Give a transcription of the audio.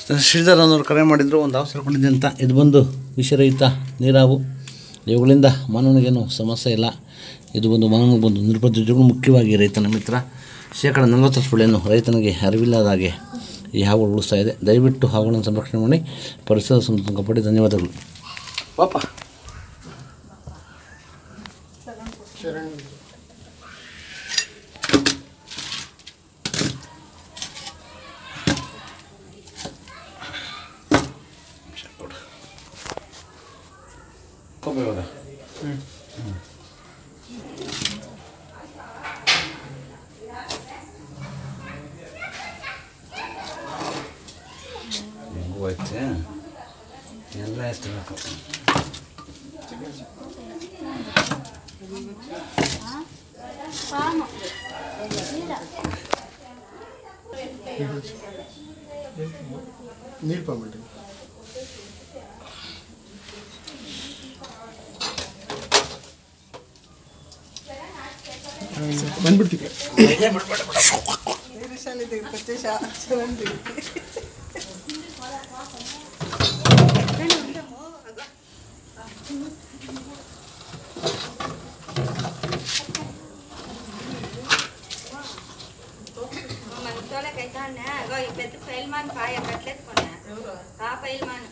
ಶ್ರೀಧರ್ ಅನ್ನೋರು ಕರೆ ಮಾಡಿದ್ರು ಒಂದು ಹಾವು ಸೇರ್ಕೊಂಡಿದ್ದೆ ಅಂತ ಇದು ಬಂದು ವಿಷರಹಿತ ನೀರಾವು ಇವುಗಳಿಂದ ಮಾನವನಿಗೇನು ಸಮಸ್ಯೆ ಇಲ್ಲ ಇದು ಬಂದು ಮಾನವನಿಗೆ ಬಂದು ನಿರ್ಬಂಧಿಗಳು ಮುಖ್ಯವಾಗಿ ರೈತನ ಮಿತ್ರ ಶೇಕಡ ನಲವತ್ತಷ್ಟು ಬೆಳೆಯನ್ನು ರೈತನಿಗೆ ಅರಿವಿಲ್ಲದ ಹಾಗೆ ಈ ಹಾವುಗಳು ಉಳಿಸ್ತಾ ಇದೆ ದಯವಿಟ್ಟು ಹಾವುಗಳನ್ನು ಸಂರಕ್ಷಣೆ ಮಾಡಿ ಪರಿಸರ ಸಂತೋಷ ಕಾಪಾಡಿ ಧನ್ಯವಾದಗಳು ಪಾಪ ಹೆಂಗೂ ಐತೆ ಎಲ್ಲ ಎತ್ತಬೇಕು ನೀರು ಪಾಮಲ್ರಿ ಬಂದ್ಬಿಡ್ತೀವಿ మనతోనే కైతానే అగో ఈ పెద్ద ఫైల్మాన్ పాయ కట్లేసుకున్నా ఆ ఫైల్మాన్